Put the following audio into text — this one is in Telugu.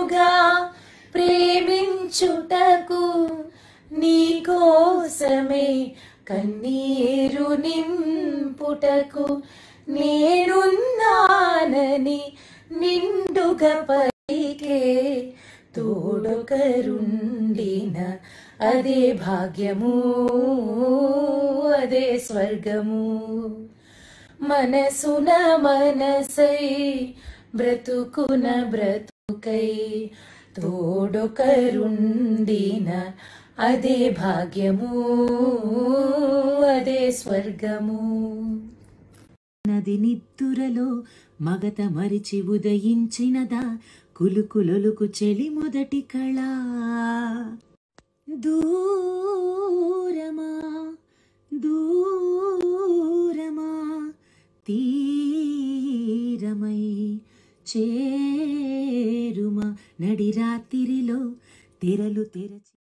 నిన్నుగా ప్రేమించుటకు నీ కోసమే కన్నీరు నింపుటకు నేనున్నానని నిండుగా పలికే తోడుకరుండిన అదే భాగ్యము అదే స్వర్గము మనసున మనసై బ్రతుకున బ్రతుకై తోడొకరుండిన అదే భాగ్యము అదే స్వర్గము నది నిద్దురలో మగత మరిచి ఉదయించినదా కులుకులొలుకు చెలి మొదటి కళ దూరమా దూరమా తీరమై చేరుమా నడి రాత్రిలో తెరలు తెరచి